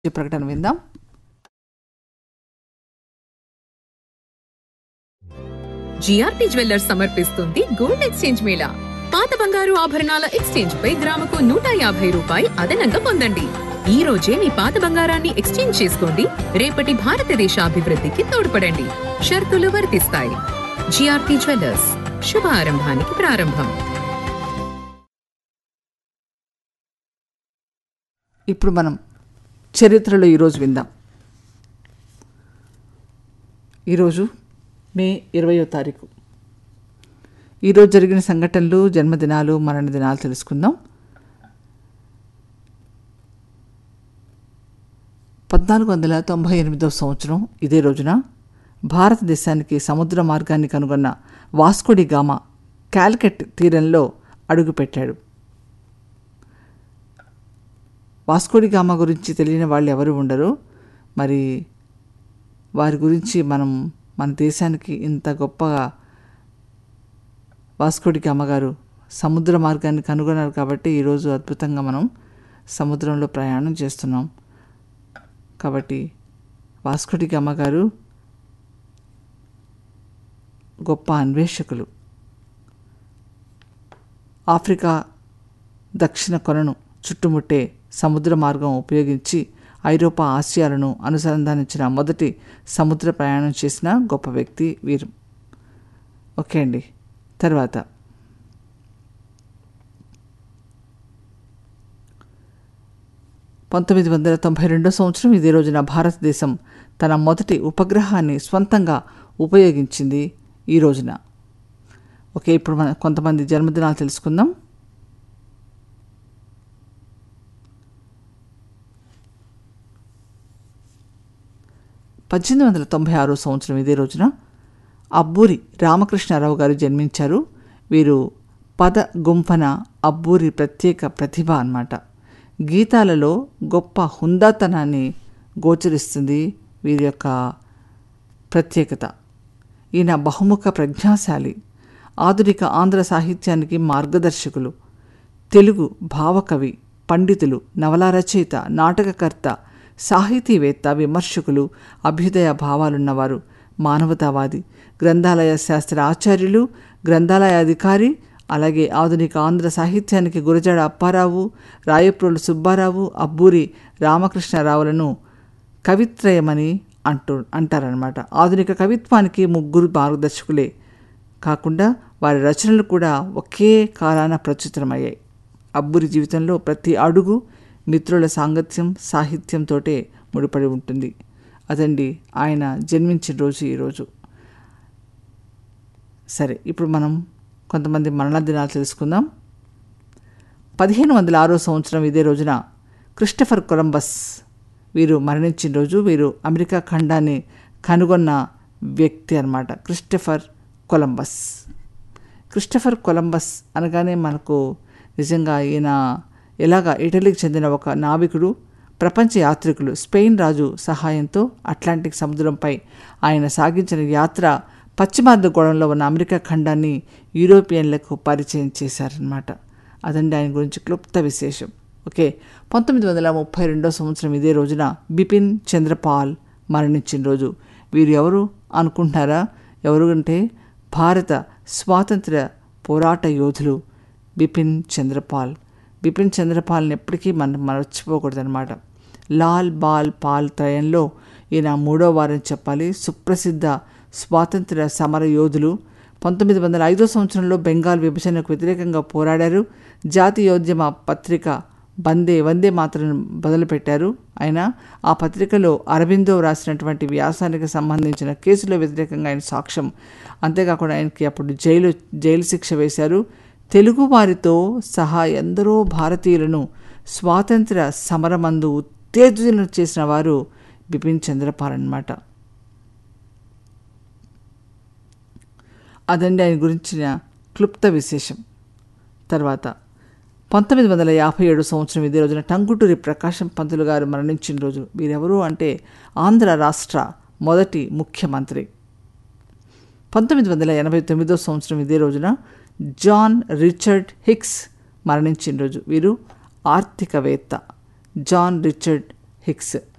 ఈ ప్రకటన విందాం జిఆర్పి జ్యువెల్లర్స్ సమర్పిస్తుంది గోల్డ్ ఎక్స్చేంజ్ మేళా పాత బంగారు ఆభరణాల ఎక్స్చేంజ్ పై గ్రాముకు నూట యాభై రూపాయి అదనంగా పొందండి ఈ రోజే మీ పాత బంగారాన్ని ఎక్స్చేంజ్ చేసుకోండి రేపటి భారతదేశ అభివృద్ధికి తోడ్పడండి షరతులు వర్తిస్తాయి జిఆర్పి జ్యువెల్లర్స్ శుభ ఆరంభానికి ప్రారంభం ఇప్పుడు మనం చరిత్రలో ఈరోజు విందాం ఈరోజు మే ఇరవయో తారీఖు ఈరోజు జరిగిన సంఘటనలు జన్మదినాలు మరణ దినాలు తెలుసుకుందాం పద్నాలుగు వందల తొంభై ఎనిమిదవ సంవత్సరం ఇదే రోజున భారతదేశానికి సముద్ర మార్గాన్ని కనుగొన్న వాస్కోడి గామా క్యాల్కెట్ తీరంలో అడుగుపెట్టాడు వాస్కోడి గామా గురించి తెలియని వాళ్ళు ఎవరు ఉండరు మరి వారి గురించి మనం మన దేశానికి ఇంత గొప్పగా వాస్కోడి గామా గారు సముద్ర మార్గాన్ని కనుగొన్నారు కాబట్టి ఈరోజు అద్భుతంగా మనం సముద్రంలో ప్రయాణం చేస్తున్నాం కాబట్టి వాస్కోడి గామా గారు గొప్ప అన్వేషకులు ఆఫ్రికా దక్షిణ కొనను చుట్టుముట్టే సముద్ర మార్గం ఉపయోగించి ఐరోపా ఆసియాలను అనుసంధానించిన మొదటి సముద్ర ప్రయాణం చేసిన గొప్ప వ్యక్తి వీరు ఓకే అండి తర్వాత పంతొమ్మిది వందల తొంభై రెండో సంవత్సరం ఇదే రోజున భారతదేశం తన మొదటి ఉపగ్రహాన్ని స్వంతంగా ఉపయోగించింది ఈ రోజున ఓకే ఇప్పుడు మన కొంతమంది జన్మదినాలు తెలుసుకుందాం పద్దెనిమిది వందల తొంభై ఆరో సంవత్సరం ఇదే రోజున అబ్బూరి రామకృష్ణారావు గారు జన్మించారు వీరు పద గుంఫన అబ్బూరి ప్రత్యేక ప్రతిభ అన్నమాట గీతాలలో గొప్ప హుందాతనాన్ని గోచరిస్తుంది వీరి యొక్క ప్రత్యేకత ఈయన బహుముఖ ప్రజ్ఞాశాలి ఆధునిక ఆంధ్ర సాహిత్యానికి మార్గదర్శకులు తెలుగు భావకవి పండితులు నవలా రచయిత నాటకకర్త సాహితీవేత్త విమర్శకులు అభ్యుదయ భావాలున్నవారు మానవతావాది గ్రంథాలయ శాస్త్ర ఆచార్యులు గ్రంథాలయ అధికారి అలాగే ఆధునిక ఆంధ్ర సాహిత్యానికి గురజాడ అప్పారావు రాయప్రోలు సుబ్బారావు అబ్బూరి రామకృష్ణరావులను కవిత్రయమని అంటూ అంటారనమాట ఆధునిక కవిత్వానికి ముగ్గురు మార్గదర్శకులే కాకుండా వారి రచనలు కూడా ఒకే కాలాన ప్రచురితమయ్యాయి అబ్బురి జీవితంలో ప్రతి అడుగు మిత్రుల సాంగత్యం సాహిత్యంతోటే ముడిపడి ఉంటుంది అదండి ఆయన జన్మించిన రోజు ఈరోజు సరే ఇప్పుడు మనం కొంతమంది మరణ దినాలు తెలుసుకుందాం పదిహేను వందల ఆరో సంవత్సరం ఇదే రోజున క్రిస్టఫర్ కొలంబస్ వీరు మరణించిన రోజు వీరు అమెరికా ఖండాన్ని కనుగొన్న వ్యక్తి అన్నమాట క్రిస్టఫర్ కొలంబస్ క్రిస్టఫర్ కొలంబస్ అనగానే మనకు నిజంగా ఈయన ఎలాగ ఇటలీకి చెందిన ఒక నావికుడు ప్రపంచ యాత్రికులు స్పెయిన్ రాజు సహాయంతో అట్లాంటిక్ సముద్రంపై ఆయన సాగించిన యాత్ర పశ్చిమార్ధగోళంలో ఉన్న అమెరికా ఖండాన్ని యూరోపియన్లకు పరిచయం చేశారనమాట అదండి ఆయన గురించి క్లుప్త విశేషం ఓకే పంతొమ్మిది వందల ముప్పై రెండో సంవత్సరం ఇదే రోజున బిపిన్ చంద్రపాల్ మరణించిన రోజు వీరు ఎవరు అనుకుంటున్నారా ఎవరు అంటే భారత స్వాతంత్ర పోరాట యోధులు బిపిన్ చంద్రపాల్ బిపిన్ చంద్రపాల్ని ఎప్పటికీ మనం మరచిపోకూడదనమాట లాల్ బాల్ పాల్ త్రయంలో ఈయన మూడో వారం చెప్పాలి సుప్రసిద్ధ స్వాతంత్ర సమర యోధులు పంతొమ్మిది వందల ఐదో సంవత్సరంలో బెంగాల్ విభజనకు వ్యతిరేకంగా పోరాడారు జాతీయోద్యమ పత్రిక బందే వందే మాత్రం మొదలుపెట్టారు ఆయన ఆ పత్రికలో అరవిందో రాసినటువంటి వ్యాసానికి సంబంధించిన కేసులో వ్యతిరేకంగా ఆయన సాక్ష్యం అంతేకాకుండా ఆయనకి అప్పుడు జైలు జైలు శిక్ష వేశారు తెలుగు వారితో సహా ఎందరో భారతీయులను స్వాతంత్ర సమరమందు ఉత్తేజన చేసిన వారు బిపిన్ చంద్రపాల్ అన్నమాట అదండి ఆయన గురించిన క్లుప్త విశేషం తర్వాత పంతొమ్మిది వందల యాభై ఏడు సంవత్సరం ఇదే రోజున టంగుటూరి ప్రకాశం పంతులు గారు మరణించిన రోజు వీరెవరు అంటే ఆంధ్ర రాష్ట్ర మొదటి ముఖ్యమంత్రి పంతొమ్మిది వందల ఎనభై తొమ్మిదో సంవత్సరం ఇదే రోజున జాన్ రిచర్డ్ హిక్స్ మరణించిన రోజు వీరు ఆర్థికవేత్త జాన్ రిచర్డ్ హిక్స్